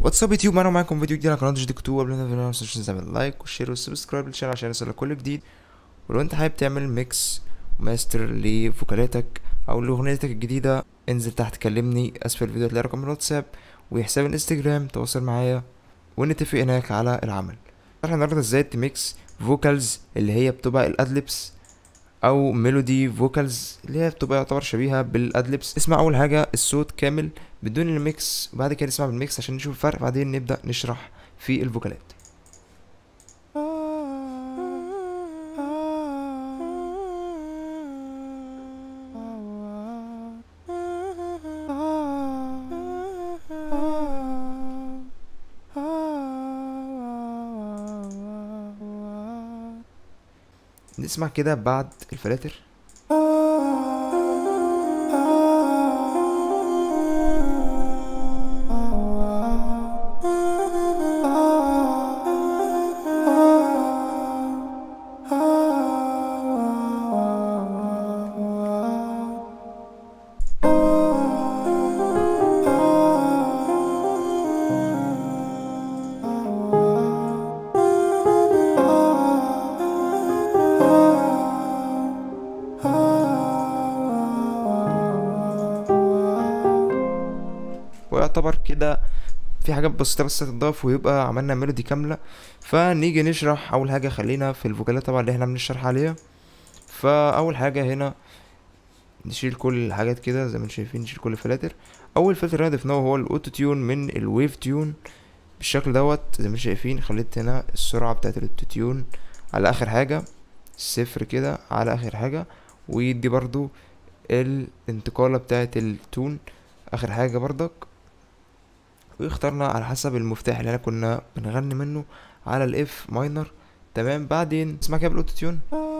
واتساب يوتيوب انا معاكم فيديو جديد على قناه جديد كتو قبل ما نبدا ما تنساش تعمل لايك وشير وسبسكرايب للشانل عشان يوصلك كل جديد ولو انت حابب تعمل ميكس وماستر لفوكالاتك او لاغنيتك الجديده انزل تحت كلمني اسفل الفيديو هتلاقي رقم الواتساب وحساب الانستجرام تواصل معايا ونتفق هناك على العمل احنا النهارده ازاي تميكس فوكالز اللي هي بتبقى الادلبس او ميلودي فوكالز اللي هي بتبقى يعتبر شبيهه بالادلبس اسمع اول حاجه الصوت كامل بدون الميكس وبعد كده نسمع بالميكس عشان نشوف الفرق بعدين نبدا نشرح في الفوكالات نسمع كده بعد الفلاتر ويعتبر كده في حاجات بسيطة بس تتضاف ويبقى عملنا ميلودي كاملة فنيجي نشرح أول حاجة خلينا في الفوكالات طبعا اللي احنا بنشرح عليها فأول حاجة هنا نشيل كل الحاجات كده زي ما انتم شايفين نشيل كل الفلاتر أول فلتر هنا ضفناه هو الأوتو تيون من الويف تيون بالشكل دوت زي ما انتم شايفين خليت هنا السرعة بتاعت الأوتو تيون على آخر حاجة صفر كده على آخر حاجة ويدي برضو الانتقالة بتاعت التون آخر حاجة برضك واخترنا على حسب المفتاح اللي احنا كنا بنغني منه على الاف ماينر تمام بعدين اسمع كده بالاوتو تيون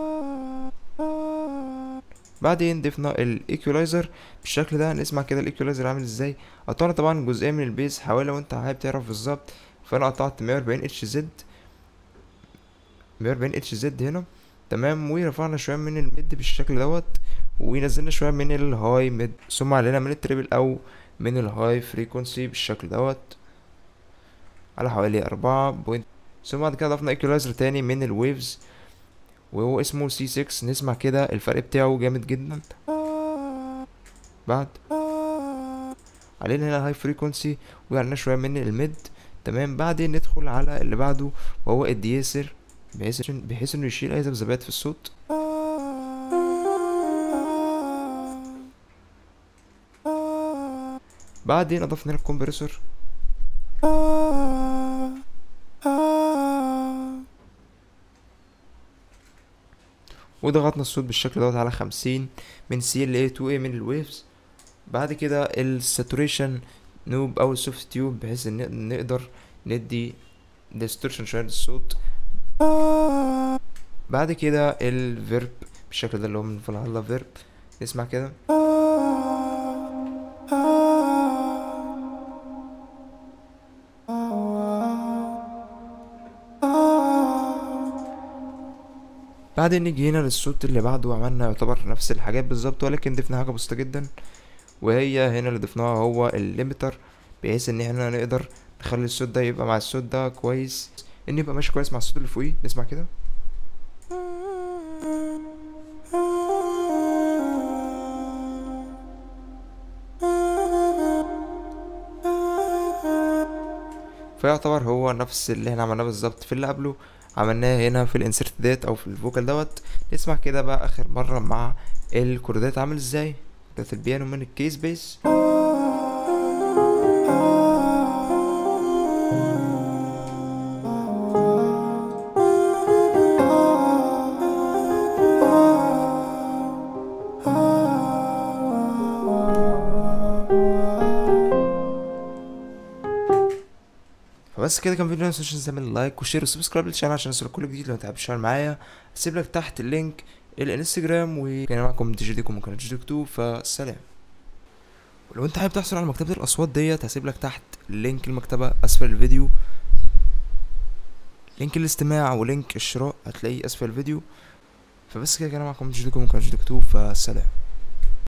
بعدين ضفنا الايكولايزر بالشكل ده نسمع كده الايكولايزر عامل ازاي قطعنا طبعا جزئيه من البيز حاول لو انت حابب تعرف بالظبط فانا قطعت 140 اتش زد 140 اتش زد هنا تمام ورفعنا شويه من الميد بالشكل دوت ونزلنا شويه من الهاي ميد ثم علينا من التريبل او من الهاي فريكونسي بالشكل دوت على حوالي أربعة بوينت ثم بعد كده ضفنا ايكولايزر تاني من الويفز وهو اسمه سي 6 نسمع كده الفرق بتاعه جامد جدا بعد علينا هنا الهاي فريكونسي وعلينا شوية من الميد تمام بعدين ندخل على اللي بعده وهو الدياسر بحيث بحيث انه يشيل اي ذبذبات في الصوت بعدين اضفنا هنا الكمبريسور وضغطنا الصوت بالشكل دوت على خمسين من سي ال اي تو اي من الويفز بعد كده الساتوريشن نوب او السوفت تيوب بحيث ان نقدر ندي ديستورشن شويه للصوت بعد كده الفيرب بالشكل ده اللي هو من فالهالا فيرب نسمع كده بعدين نيجي هنا للصوت اللي بعده وعملنا يعتبر نفس الحاجات بالظبط ولكن ضفنا حاجه بسيطه جدا وهي هنا اللي ضفناها هو الليمتر بحيث ان احنا نقدر نخلي الصوت ده يبقى مع الصوت ده كويس ان يبقى ماشي كويس مع الصوت اللي فوقيه نسمع كده فيعتبر هو نفس اللي احنا عملناه بالظبط في اللي قبله عملناه هنا في الانسرت ديت او في الفوكال دوت نسمع كده بقى اخر مره مع الكوردات عامل ازاي بتاعت البيانو من الكيس بيس فبس كده كان فيديو متنسوش تعمل لايك وشير وسبسكرايب للشانل عشان يوصلك كل جديد لو تحب تشتغل معايا هسيب لك تحت اللينك الانستجرام وكان معكم دي جي ديكم وقناه جي ديك فسلام ولو انت حابب تحصل على مكتبه الاصوات ديت هسيب لك تحت لينك المكتبه اسفل الفيديو لينك الاستماع ولينك الشراء هتلاقيه اسفل الفيديو فبس كده كان معكم جي ديكم وقناه جي ديك فسلام